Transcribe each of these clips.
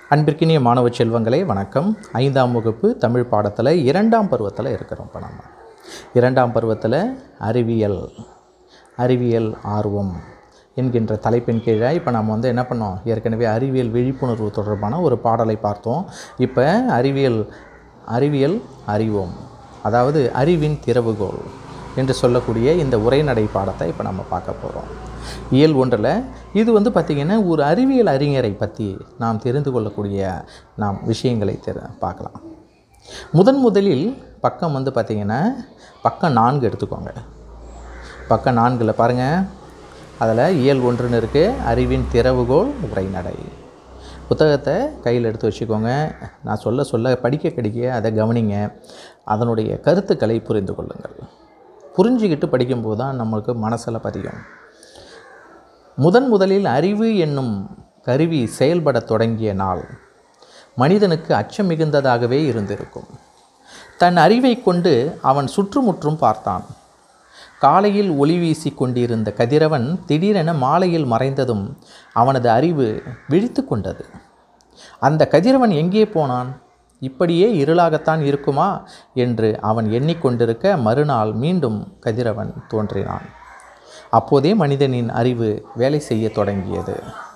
அன்பிற்கினிய மாணவ செல்வங்களே வணக்கம் ஐந்தாம் வகுப்பு தமிழ் பாடத்தில் இரண்டாம் பருவத்தில் இருக்கிறோம் இப்போ நம்ம இரண்டாம் பருவத்தில் அறிவியல் அறிவியல் ஆர்வம் என்கின்ற தலைப்பின் கீழே இப்போ நம்ம வந்து என்ன பண்ணோம் ஏற்கனவே அறிவியல் விழிப்புணர்வு தொடர்பான ஒரு பாடலை பார்த்தோம் இப்போ அறிவியல் அறிவியல் அறிவோம் அதாவது அறிவின் திறவுகோல் என்று சொல்லக்கூடிய இந்த உரைநடை பாடத்தை இப்போ நம்ம பார்க்க போகிறோம் இயல் ஒன்றில் இது வந்து பார்த்திங்கன்னா ஒரு அறிவியல் அறிஞரை பற்றி நாம் தெரிந்து கொள்ளக்கூடிய நாம் விஷயங்களை தெர பார்க்கலாம் முதன் முதலில் பக்கம் வந்து பார்த்திங்கன்னா பக்கம் நான்கு எடுத்துக்கோங்க பக்கம் நான்கில் பாருங்கள் அதில் இயல் ஒன்றுன்னு இருக்குது அறிவின் திறவுகோல் உரைநடை புத்தகத்தை கையில் எடுத்து வச்சுக்கோங்க நான் சொல்ல சொல்ல படிக்க கிடைக்க அதை கவனிங்க அதனுடைய கருத்துக்களை புரிந்து கொள்ளுங்கள் புரிஞ்சுக்கிட்டு படிக்கும்போது தான் நம்மளுக்கு மனசில் பதியும் முதன் முதலில் அறிவு என்னும் கருவி செயல்படத் தொடங்கிய நாள் மனிதனுக்கு அச்சம் மிகுந்ததாகவே இருந்திருக்கும் தன் அறிவை கொண்டு அவன் சுற்றுமுற்றும் பார்த்தான் காலையில் ஒளி வீசி கொண்டிருந்த கதிரவன் திடீரென மாலையில் மறைந்ததும் அவனது அறிவு விழித்து கொண்டது அந்த கதிரவன் எங்கே போனான் இப்படியே இருளாகத்தான் இருக்குமா என்று அவன் எண்ணிக்கொண்டிருக்க மறுநாள் மீண்டும் கதிரவன் தோன்றினான் அப்போதே மனிதனின் அறிவு வேலை செய்ய தொடங்கியது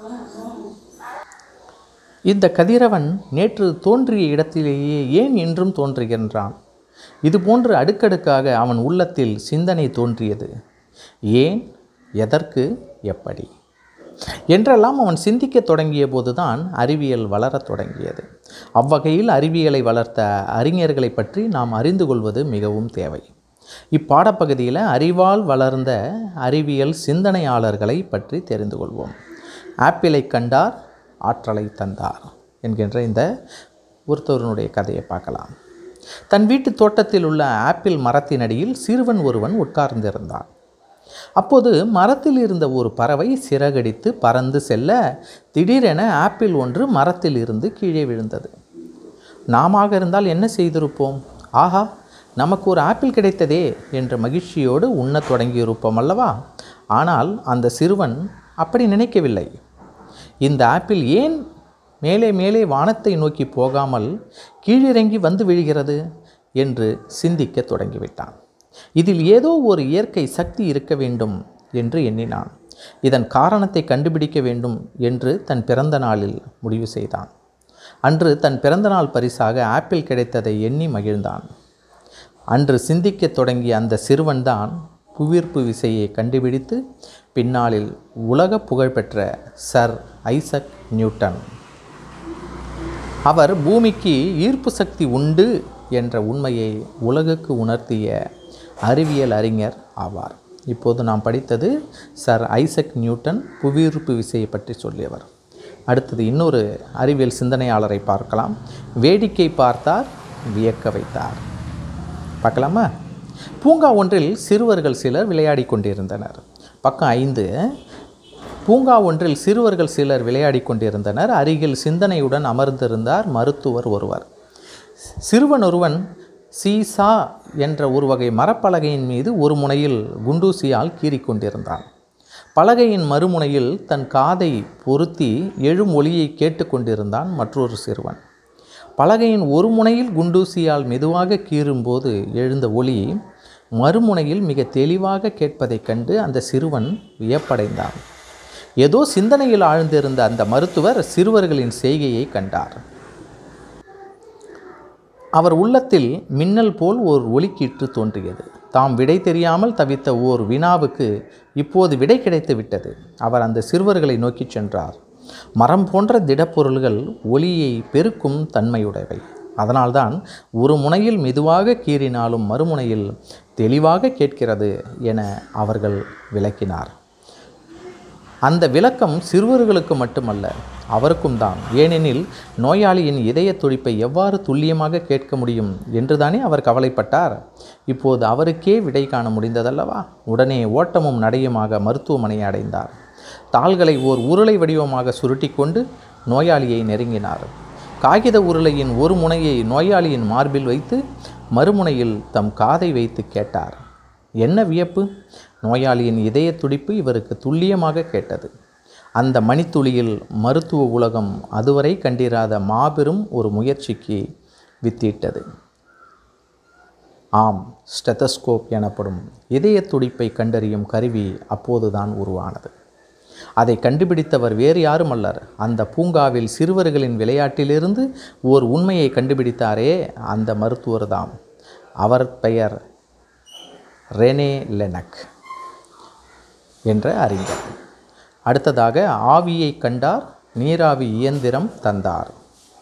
இந்த கதிரவன் நேற்று தோன்றிய இடத்திலேயே ஏன் இன்றும் தோன்றுகின்றான் இதுபோன்று அடுக்கடுக்காக அவன் உள்ளத்தில் சிந்தனை தோன்றியது ஏன் எதற்கு எப்படி என்றெல்லாம் அவன் சிந்திக்க தொடங்கிய போதுதான் அறிவியல் வளரத் தொடங்கியது அவ்வகையில் அறிவியலை வளர்த்த அறிஞர்களை பற்றி நாம் அறிந்து கொள்வது மிகவும் தேவை இப்பாடப்பகுதியில் அறிவால் வளர்ந்த அறிவியல் சிந்தனையாளர்களை பற்றி தெரிந்து கொள்வோம் ஆப்பிளை கண்டார் ஆற்றலை தந்தார் என்கின்ற இந்த ஒருத்தவனுடைய கதையை பார்க்கலாம் தன் வீட்டு தோட்டத்தில் உள்ள ஆப்பிள் மரத்தின் அடியில் சிறுவன் ஒருவன் உட்கார்ந்திருந்தான் அப்போது மரத்தில் இருந்த ஒரு பறவை சிறகடித்து பறந்து செல்ல திடீரென ஆப்பிள் ஒன்று மரத்தில் இருந்து கீழே விழுந்தது நாம இருந்தால் என்ன செய்திருப்போம் ஆஹா நமக்கு ஒரு ஆப்பிள் கிடைத்ததே என்ற மகிழ்ச்சியோடு உண்ணத் தொடங்கியிருப்போம் அல்லவா ஆனால் அந்த சிறுவன் அப்படி நினைக்கவில்லை இந்த ஆப்பிள் ஏன் மேலே மேலே வானத்தை நோக்கி போகாமல் கீழிறங்கி வந்து விழுகிறது என்று சிந்திக்க தொடங்கிவிட்டான் இதில் ஏதோ ஒரு இயற்கை சக்தி இருக்க வேண்டும் என்று எண்ணினான் இதன் காரணத்தை கண்டுபிடிக்க வேண்டும் என்று தன் பிறந்த நாளில் முடிவு செய்தான் அன்று தன் பிறந்தநாள் பரிசாக ஆப்பிள் கிடைத்ததை எண்ணி மகிழ்ந்தான் அன்று சிந்திக்கத் தொடங்கிய அந்த சிறுவன்தான் புவியீர்ப்பு விசையை கண்டுபிடித்து பின்னாளில் உலக புகழ்பெற்ற சர் ஐசக் நியூட்டன் அவர் பூமிக்கு ஈர்ப்பு சக்தி உண்டு என்ற உண்மையை உலகுக்கு உணர்த்திய அறிவியல் அறிஞர் ஆவார் இப்போது நாம் படித்தது சர் ஐசக் நியூட்டன் புவியீர்ப்பு விசையை பற்றி சொல்லியவர் அடுத்தது இன்னொரு அறிவியல் சிந்தனையாளரை பார்க்கலாம் வேடிக்கை பார்த்தார் வியக்க வைத்தார் பார்க்கலாமா பூங்கா ஒன்றில் சிறுவர்கள் சிலர் விளையாடி கொண்டிருந்தனர் பக்கம் ஐந்து பூங்கா ஒன்றில் சிறுவர்கள் சிலர் விளையாடி கொண்டிருந்தனர் அருகில் சிந்தனையுடன் அமர்ந்திருந்தார் மருத்துவர் ஒருவர் சிறுவன் ஒருவன் சீசா என்ற ஒரு வகை மரப்பலகையின் மீது ஒரு முனையில் குண்டூசியால் கீறிக்கொண்டிருந்தான் பலகையின் மறுமுனையில் தன் காதை பொருத்தி எழும் ஒளியை கேட்டுக்கொண்டிருந்தான் மற்றொரு சிறுவன் பலகையின் ஒரு முனையில் குண்டூசியால் மெதுவாக கீறும்போது எழுந்த ஒளி மறுமுனையில் மிக தெளிவாக கேட்பதைக் கண்டு அந்த சிறுவன் வியப்படைந்தான் ஏதோ சிந்தனையில் ஆழ்ந்திருந்த அந்த மருத்துவர் சிறுவர்களின் செய்கையை கண்டார் அவர் உள்ளத்தில் மின்னல் போல் ஓர் ஒலிக்கீற்று தோன்றியது தாம் விடை தெரியாமல் தவித்த ஓர் வினாவுக்கு இப்போது விடை கிடைத்து விட்டது அவர் அந்த சிறுவர்களை நோக்கிச் சென்றார் மரம் போன்ற திடப்பொருள்கள் ஒளியை பெருக்கும் தன்மையுடையவை அதனால்தான் ஒரு முனையில் மெதுவாக கீறினாலும் மறுமுனையில் தெளிவாக கேட்கிறது என அவர்கள் விளக்கினார் அந்த விளக்கம் சிறுவர்களுக்கு மட்டுமல்ல அவருக்கும் தான் ஏனெனில் நோயாளியின் இதய துடிப்பை எவ்வாறு துல்லியமாக கேட்க முடியும் என்றுதானே அவர் கவலைப்பட்டார் இப்போது அவருக்கே விடை காண முடிந்ததல்லவா உடனே ஓட்டமும் நடையுமாக மருத்துவமனையை அடைந்தார் தாள்களை ஓர் உருளை வடிவமாக சுருட்டிக்கொண்டு நோயாளியை நெருங்கினார் காகித உருளையின் ஒரு முனையை நோயாளியின் மார்பில் வைத்து மறுமுனையில் தம் காதை வைத்து கேட்டார் என்ன வியப்பு நோயாளியின் இதய துடிப்பு இவருக்கு துல்லியமாக கேட்டது அந்த மணித்துளியில் மருத்துவ உலகம் அதுவரை கண்டிராத மாபெரும் ஒரு முயற்சிக்கு வித்திட்டது ஆம் ஸ்டெத்தஸ்கோப் எனப்படும் இதய துடிப்பை கண்டறியும் கருவி அப்போதுதான் உருவானது அதை கண்டுபிடித்தவர் வேறு யாரும் அல்லர் அந்த பூங்காவில் சிறுவர்களின் விளையாட்டிலிருந்து ஓர் உண்மையை கண்டுபிடித்தாரே அந்த மருத்துவர்தாம் அவர் பெயர் ரெனே லெனக் என்ற அறிஞர் அடுத்ததாக ஆவியை கண்டார் நீராவி இயந்திரம் தந்தார்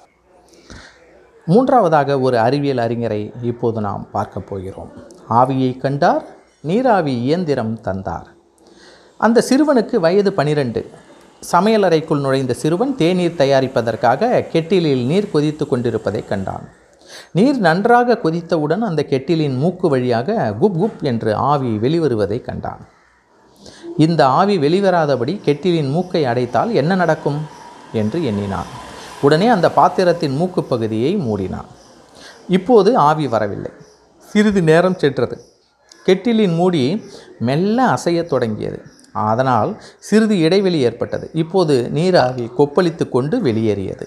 மூன்றாவதாக ஒரு அறிவியல் அறிஞரை இப்போது நாம் பார்க்க போகிறோம் ஆவியை கண்டார் நீராவி இயந்திரம் தந்தார் அந்த சிறுவனுக்கு வயது பனிரெண்டு சமையலறைக்குள் நுழைந்த சிறுவன் தேநீர் தயாரிப்பதற்காக கெட்டிலில் நீர் கொதித்து கொண்டிருப்பதை கண்டான் நீர் நன்றாக கொதித்தவுடன் அந்த கெட்டிலின் மூக்கு வழியாக குப் குப் என்று ஆவி வெளிவருவதை கண்டான் இந்த ஆவி வெளிவராதபடி கெட்டிலின் மூக்கை அடைத்தால் என்ன நடக்கும் என்று எண்ணினான் உடனே அந்த பாத்திரத்தின் மூக்கு பகுதியை மூடினான் இப்போது ஆவி வரவில்லை சிறிது நேரம் சென்றது கெட்டிலின் மூடி மெல்ல அசையத் தொடங்கியது அதனால் சிறிது இடைவெளி ஏற்பட்டது இப்போது நீராவி கொப்பளித்து கொண்டு வெளியேறியது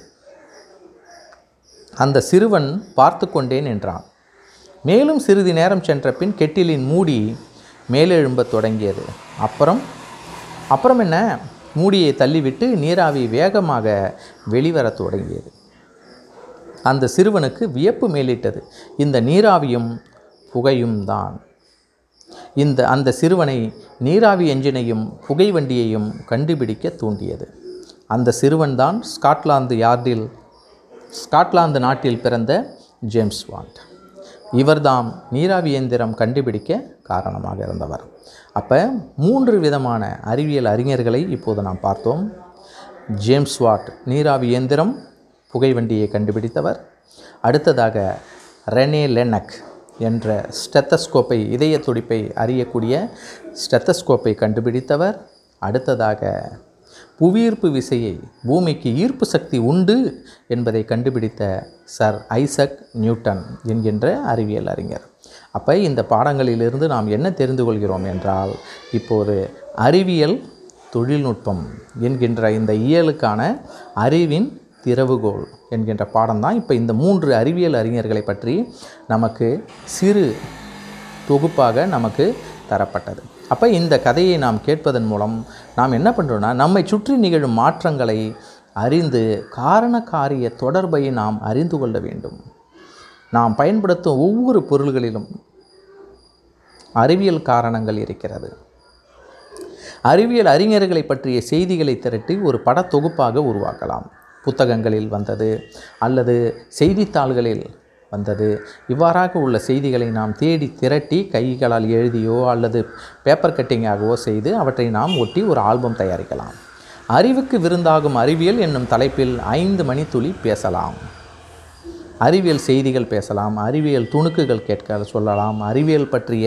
அந்த சிறுவன் பார்த்து கொண்டே நின்றான் மேலும் சிறிது நேரம் சென்ற பின் கெட்டிலின் மூடி மேலெழும்பத் தொடங்கியது அப்புறம் அப்புறம் என்ன மூடியை தள்ளிவிட்டு நீராவி வேகமாக வெளிவரத் தொடங்கியது அந்த சிறுவனுக்கு வியப்பு மேலிட்டது இந்த நீராவியும் புகையும் தான் இந்த அந்த சிறுவனை நீராவி என்ஜினையும் புகை வண்டியையும் கண்டுபிடிக்க தூண்டியது அந்த சிறுவன்தான் ஸ்காட்லாந்து யார்டில் ஸ்காட்லாந்து நாட்டில் பிறந்த ஜேம்ஸ் வாண்ட் இவர்தாம் நீராவி இயந்திரம் கண்டுபிடிக்க காரணமாக இருந்தவர் அப்போ மூன்று விதமான அறிவியல் அறிஞர்களை இப்போது நாம் பார்த்தோம் ஜேம்ஸ் வாட் நீராவி இயந்திரம் புகை வண்டியை கண்டுபிடித்தவர் அடுத்ததாக ரெனே லெனக் என்ற ஸ்டெத்தஸ்கோப்பை இதய துடிப்பை அறியக்கூடிய ஸ்டெத்தஸ்கோப்பை கண்டுபிடித்தவர் அடுத்ததாக புவியீர்ப்பு விசையை பூமிக்கு ஈர்ப்பு சக்தி உண்டு என்பதை கண்டுபிடித்த சர் ஐசக் நியூட்டன் என்கின்ற அறிவியல் அறிஞர் அப்போ இந்த பாடங்களிலிருந்து நாம் என்ன தெரிந்து கொள்கிறோம் என்றால் இப்போது அறிவியல் தொழில்நுட்பம் என்கின்ற இந்த இயலுக்கான அறிவின் திறவுகோல் என்கின்ற பாடம் தான் இப்போ இந்த மூன்று அறிவியல் அறிஞர்களை பற்றி நமக்கு சிறு தொகுப்பாக நமக்கு தரப்பட்டது அப்போ இந்த கதையை நாம் கேட்பதன் மூலம் நாம் என்ன பண்ணுறோன்னா நம்மை சுற்றி நிகழும் மாற்றங்களை அறிந்து காரண காரிய தொடர்பை நாம் அறிந்து கொள்ள வேண்டும் நாம் பயன்படுத்தும் ஒவ்வொரு பொருள்களிலும் அறிவியல் காரணங்கள் இருக்கிறது அறிவியல் அறிஞர்களை பற்றிய செய்திகளை திரட்டி ஒரு படத்தொகுப்பாக உருவாக்கலாம் புத்தகங்களில் வந்தது அல்லது செய்தித்தாள்களில் வந்தது இவ்வாறாக உள்ள செய்திகளை நாம் தேடி திரட்டி கைகளால் எழுதியோ அல்லது பேப்பர் கட்டிங்காகவோ செய்து அவற்றை நாம் ஒட்டி ஒரு ஆல்பம் தயாரிக்கலாம் அறிவுக்கு விருந்தாகும் அறிவியல் என்னும் தலைப்பில் ஐந்து மணித்துளி பேசலாம் அறிவியல் செய்திகள் பேசலாம் அறிவியல் துணுக்குகள் கேட்க சொல்லலாம் அறிவியல் பற்றிய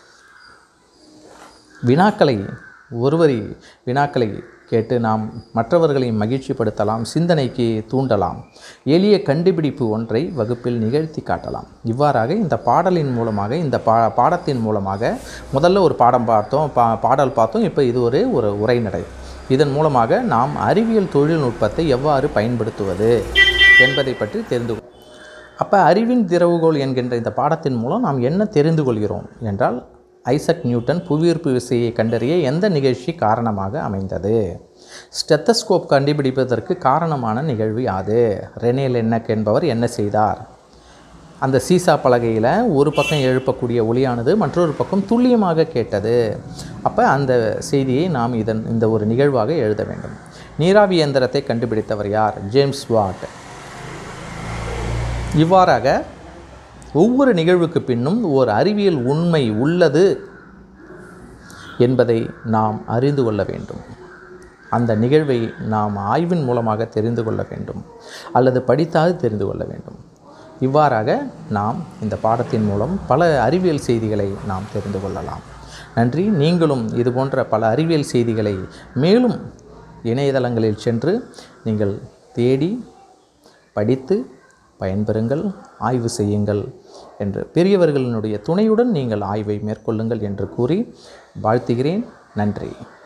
வினாக்களை ஒருவரி வினாக்களை கேட்டு நாம் மற்றவர்களை மகிழ்ச்சிப்படுத்தலாம் சிந்தனைக்கு தூண்டலாம் எளிய கண்டுபிடிப்பு ஒன்றை வகுப்பில் நிகழ்த்தி காட்டலாம் இவ்வாறாக இந்த பாடலின் மூலமாக இந்த பா பாடத்தின் மூலமாக முதல்ல ஒரு பாடம் பார்த்தோம் பா பாடல் பார்த்தோம் இப்போ இது ஒரு ஒரு உரைநடை இதன் மூலமாக நாம் அறிவியல் தொழில்நுட்பத்தை எவ்வாறு பயன்படுத்துவது என்பதை பற்றி தெரிந்து கொள் அப்போ அறிவின் திறவுகோல் என்கின்ற இந்த பாடத்தின் மூலம் நாம் என்ன தெரிந்து கொள்கிறோம் என்றால் ஐசக் நியூட்டன் புவியீர்ப்பு விசையை கண்டறிய எந்த நிகழ்ச்சி காரணமாக அமைந்தது ஸ்டெத்தஸ்கோப் கண்டுபிடிப்பதற்கு காரணமான நிகழ்வு யாது ரெனே லென்னக் என்பவர் என்ன செய்தார் அந்த சீசா பலகையில் ஒரு பக்கம் எழுப்பக்கூடிய ஒளியானது மற்றொரு பக்கம் துல்லியமாக கேட்டது அப்போ அந்த செய்தியை நாம் இதன் இந்த ஒரு நிகழ்வாக எழுத வேண்டும் நீராவி இயந்திரத்தை கண்டுபிடித்தவர் யார் ஜேம்ஸ் வாட் இவ்வாறாக ஒவ்வொரு நிகழ்வுக்கு பின்னும் ஒரு அறிவியல் உண்மை உள்ளது என்பதை நாம் அறிந்து கொள்ள வேண்டும் அந்த நிகழ்வை நாம் ஆய்வின் மூலமாக தெரிந்து கொள்ள வேண்டும் அல்லது படித்தாவது தெரிந்து கொள்ள வேண்டும் இவ்வாறாக நாம் இந்த பாடத்தின் மூலம் பல அறிவியல் செய்திகளை நாம் தெரிந்து கொள்ளலாம் நன்றி நீங்களும் இது போன்ற பல அறிவியல் செய்திகளை மேலும் இணையதளங்களில் சென்று நீங்கள் தேடி படித்து பயன்பெறுங்கள் ஆய்வு செய்யுங்கள் என்று பெரியவர்களினுடைய துணையுடன் நீங்கள் ஆய்வை மேற்கொள்ளுங்கள் என்று கூறி வாழ்த்துகிறேன் நன்றி